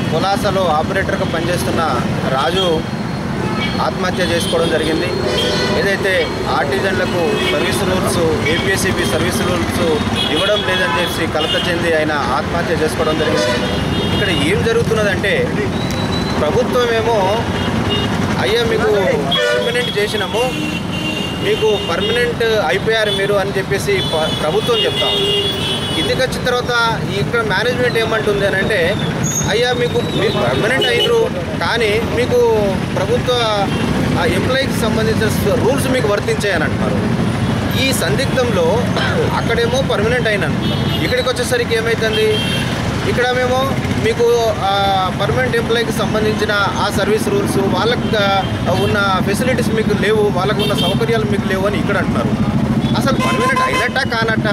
పులాసలో ఆపరేటర్గా పనిచేస్తున్న రాజు ఆత్మహత్య చేసుకోవడం జరిగింది ఏదైతే ఆర్టిజన్లకు service rules APSCB service rules ఇవ్వడం లేదని చెప్పి కలత చెంది ఆయన ఆత్మహత్య చేసుకోవడం జరిగింది ఇక్కడ ఏం జరుగుతున్నదంటే ప్రభుత్వం ఏమో అయ్యా మీకు పర్మనెంట్ చేసినాము మీకు పర్మనెంట్ అయిపోయారు మీరు అని చెప్పేసి ప- ప్రభుత్వం చెప్తాం కిందికి వచ్చిన తర్వాత ఇక్కడ మేనేజ్మెంట్ ఏమంటుంది అని అంటే అయ్యా మీకు మీరు పర్మనెంట్ అయినరు కానీ మీకు ప్రభుత్వ ఎంప్లాయీకి సంబంధించిన రూల్స్ మీకు వర్తించాయని అంటున్నారు ఈ సందిగ్ధంలో అక్కడేమో పర్మనెంట్ అయిన ఇక్కడికి వచ్చేసరికి ఏమవుతుంది ఇక్కడ మేము మీకు పర్మనెంట్ ఎంప్లాయీకి సంబంధించిన ఆ సర్వీస్ రూల్స్ వాళ్ళకి ఆ, ఉన్న ఫెసిలిటీస్ మీకు లేవు వాళ్ళకు ఉన్న సౌకర్యాలు మీకు లేవు అని ఇక్కడ అంటున్నారు అసలు పర్మనెంట్ అయినట్టా కానట్టా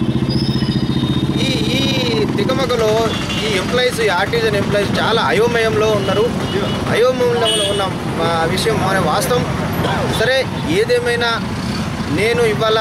ఈ ఈ తికమకలో ఈ ఎంప్లాయీస్ ఈ ఆర్టిజన్ ఎంప్లాయీస్ చాలా అయోమయంలో ఉన్నారు అయోమయంలో ఉన్న ఆ, విషయం మన వాస్తవం సరే ఏదేమైనా నేను ఇవాళ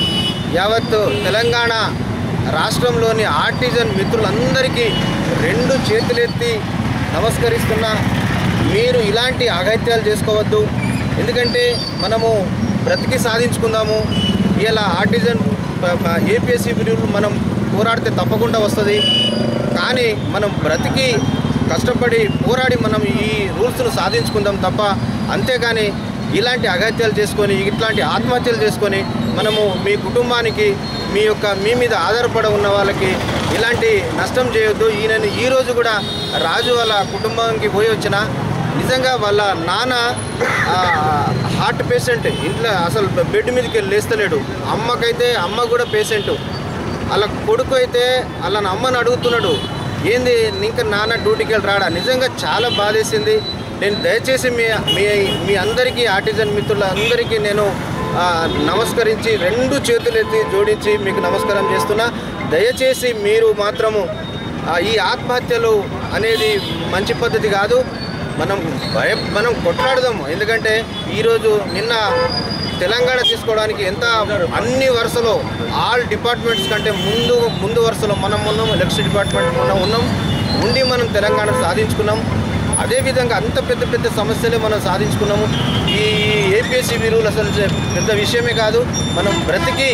యావత్ తెలంగాణ రాష్ట్రంలోని ఆర్టిజన్ మిత్రులందరికీ రెండు చేతులెత్తి నమస్కరిస్తున్నా మీరు ఇలాంటి అగత్యాలు చేసుకోవద్దు ఎందుకంటే మనము బ్రతికి సాధించుకుందాము ఇలా ఆర్టిజన్ ఏపీఎస్సీ బిల్లులు మనం పోరాడితే తప్పకుండా వస్తుంది కానీ మనం బ్రతికి కష్టపడి పోరాడి మనం ఈ రూల్స్ను సాధించుకుందాం తప్ప అంతేగాని ఇలాంటి అగత్యాలు చేసుకొని ఇట్లాంటి ఆత్మహత్యలు చేసుకొని మనము మీ కుటుంబానికి మీ యొక్క మీ మీద ఆధారపడి ఉన్న వాళ్ళకి ఇలాంటి నష్టం చేయొద్దు ఈయనని ఈ రోజు కూడా రాజు వాళ్ళ కుటుంబానికి పోయి వచ్చిన నిజంగా వాళ్ళ నాన్న ఆ, హార్ట్ పేషెంట్ ఇంట్లో అసలు బెడ్ మీదకి వెళ్ళి లేస్తలేడు అమ్మకైతే అమ్మ కూడా పేషెంట్ వాళ్ళ కొడుకు అయితే వాళ్ళ అమ్మని అడుగుతున్నాడు ఏంది ఇంకా నాన్న డ్యూటీకి వెళ్ళి రాడా నిజంగా చాలా బాధేసింది నేను దయచేసి మీ మీ మీ అందరికీ ఆర్టిజన్ మిత్రులందరికీ నేను ఆ, నమస్కరించి రెండు చేతులు ఎత్తి జోడించి మీకు నమస్కారం చేస్తున్నా దయచేసి మీరు మాత్రము ఆ, ఈ ఆత్మహత్యలు అనేది మంచి పద్ధతి కాదు మనం భయ మనం కొట్లాడదాం ఎందుకంటే ఈరోజు నిన్న తెలంగాణ తీసుకోవడానికి ఎంత అన్ని వరుసలో ఆల్ డిపార్ట్మెంట్స్ కంటే ముందు ముందు వరుసలో మనం ఉన్నాం ఎలక్షన్ డిపార్ట్మెంట్ మనం ఉన్నాం ఉండి మనం తెలంగాణ సాధించుకున్నాం అదేవిధంగా అంత పెద్ద పెద్ద సమస్యలే మనం సాధించుకున్నాము ఈ ఏపీఎస్సీ రూల్ అసలు పెద్ద విషయమే కాదు మనం బ్రతికి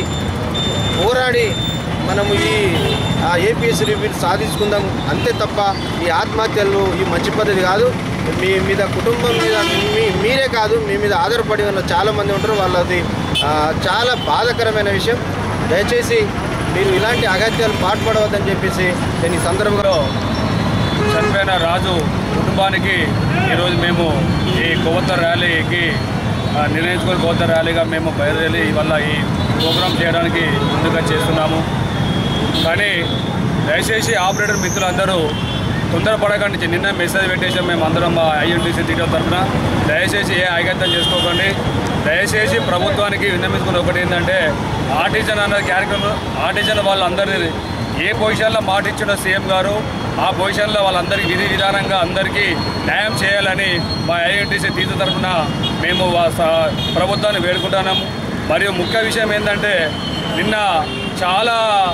పోరాడి మనము ఈ ఆ ఏపీఎస్సీ రివ్యూ సాధించుకుందాం అంతే తప్ప ఈ ఆత్మహత్యలు ఈ మంచి పద్ధతి కాదు మీ మీద కుటుంబం మీద మీ మీరే కాదు మీ మీద ఆధారపడి ఉన్న చాలామంది ఉంటారు వాళ్ళది ఆ, చాలా బాధాకరమైన విషయం దయచేసి మీరు ఇలాంటి అగత్యాలు పాటుపడవద్దని చెప్పేసి నేను ఈ సందర్భంలో చనిపోయిన రాజు కుటుంబానికి ఈరోజు మేము ఈ కొవ్వొత్త ర్యాలీకి ఆ, నిర్ణయించుకొని కొవ్వొత్త ర్యాలీగా మేము బయలుదేరి ఇవాళ ఈ ప్రోగ్రాం చేయడానికి ముందుగా చేస్తున్నాము కానీ దయచేసి ఆపరేటర్ మిత్రులందరూ తొందరపడకండి నిన్న మెసేజ్ పెట్టేసాం మేము అందరం మా ఐఎన్టీసీ తీయడం తరఫున దయచేసి ఏ ఐకత్యం చేసుకోకండి దయచేసి ప్రభుత్వానికి విన్నమించుకున్న ఒకటి ఏంటంటే ఆర్టిజన్ అన్న కార్యక్రమం ఆర్టిజన్ వాళ్ళందరినీ ఏ పొజిషన్లో మాట ఇచ్చిన సీఎం గారు ఆ పొజిషన్లో వాళ్ళందరికీ విధి విధానంగా అందరికీ న్యాయం చేయాలని మా ఐఎన్టీసీ తీర్థ తరఫున మేము వా- స- ప్రభుత్వాన్ని వేడుకుంటున్నాము మరియు ముఖ్య విషయం ఏంటంటే నిన్న చాలా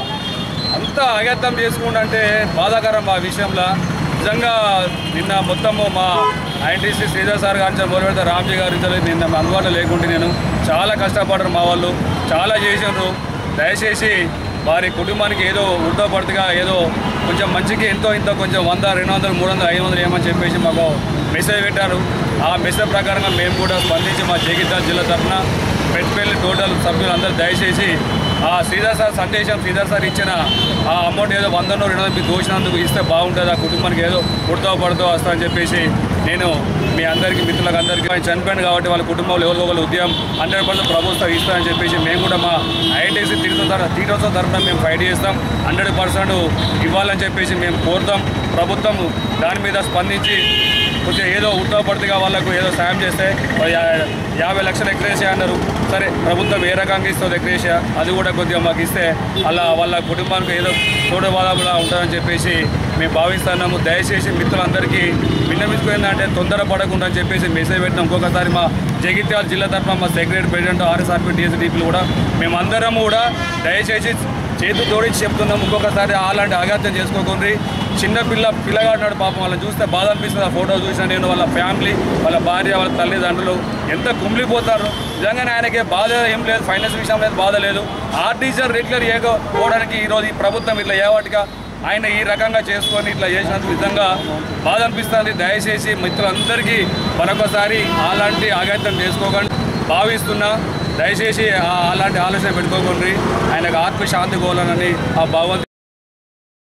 అంత అగత్యం చేసుకుంటే బాధాకరం ఆ విషయంలో నిజంగా నిన్న మొత్తము మా ఐఎన్టీసీ శ్రీధర్ సార్ గారి నుంచి మొదలు పెడితే రామ్జీ గారి నుంచి నిన్న అందుబాటులో లేకుంటే నేను చాలా కష్టపడరు మా వాళ్ళు చాలా చేసినారు దయచేసి వారి కుటుంబానికి ఏదో ఉడతపడుతుగా ఏదో కొంచెం మంచికి ఎంతో ఇంతో కొంచెం వంద రెండు వందలు మూడు వందలు ఐదు వందలు ఏమని చెప్పేసి మాకు మెసేజ్ పెట్టారు ఆ మెసేజ్ ప్రకారంగా మేము కూడా స్పందించి మా జగిత్యాల జిల్లా తరఫున పెట్టుపల్లి టోటల్ సభ్యులందరూ దయచేసి ఆ శ్రీధర్ సార్ సందేశం శ్రీధర్ సార్ ఇచ్చిన ఆ అమౌంట్ ఏదో వందనో రెండు వందలు మీకు దోచినందుకు ఇస్తే బాగుంటుంది ఆ కుటుంబానికి ఏదో పుడతో పడుతో వస్తా అని చెప్పేసి నేను మీ అందరికీ మిత్రులకు అందరికీ ఆయన చనిపోయాను కాబట్టి వాళ్ళ కుటుంబంలో ఎవరికో ఒకరు ఉద్యమం హండ్రెడ్ పర్సెంట్ ప్రభుత్వం ఇస్తామని చెప్పేసి మేము కూడా మా ఐఐటీసీ తిరుగుతున్న తర తీరోత్సవం తరఫున మేము ఫైట్ చేస్తాం హండ్రెడ్ పర్సెంట్ ఇవ్వాలని చెప్పేసి మేము కోరుతాం ప్రభుత్వం దాని మీద స్పందించి కొంచెం ఏదో ఉత్తపడిగా వాళ్ళకు ఏదో సాయం చేస్తే మరి యా- యాభై లక్షలు ఎక్రేషియా అన్నారు సరే ప్రభుత్వం ఏ రకంగా ఇస్తుంది ఎక్రేషియా అది కూడా కొద్దిగా మాకు ఇస్తే అలా వాళ్ళ కుటుంబానికి ఏదో తోడు బాధలా ఉంటుందని చెప్పేసి మేము భావిస్తున్నాము దయచేసి మిత్రులందరికీ విన్నవించుకుందంటే తొందర పడకుండా అని చెప్పేసి మెసేజ్ పెట్టినాం ఇంకొకసారి మా జగిత్యాల జిల్లా తరఫున మా సెక్రటరీ ప్రెసిడెంట్ ఆర్ఎస్ఆర్పి డిఎస్డిపిలు కూడా మేమందరం కూడా దయచేసి చేతు జోడించి చెప్తున్నాం ఇంకొకసారి అలాంటి ఆఘాతం చేసుకోకుండా చిన్న పిల్ల పిల్లగాడినాడు పాపం వాళ్ళని చూస్తే బాధ అనిపిస్తుంది ఆ ఫోటో చూసిన నేను వాళ్ళ ఫ్యామిలీ వాళ్ళ భార్య వాళ్ళ తల్లిదండ్రులు ఎంత కుమిలిపోతారు నిజంగానే ఆయనకి బాధ ఏం లేదు ఫైనాన్స్ విషయం లేదు బాధ లేదు ఆర్టీసీ రెగ్యులర్ ఏకపోవడానికి ఈరోజు ఈ ప్రభుత్వం ఇట్లా ఏవాటిగా ఆయన ఈ రకంగా చేసుకొని ఇట్లా చేసినందుకు నిజంగా బాధ అనిపిస్తుంది దయచేసి మిత్రులందరికీ మరొకసారి అలాంటి ఆఘాతం చేసుకోకండి భావిస్తున్నా దయచేసి ఆ- అలాంటి ఆలోచన పెట్టుకోకండి ఆయనకు ఆత్మశాంతి కోవాలని ఆ భగవంతుని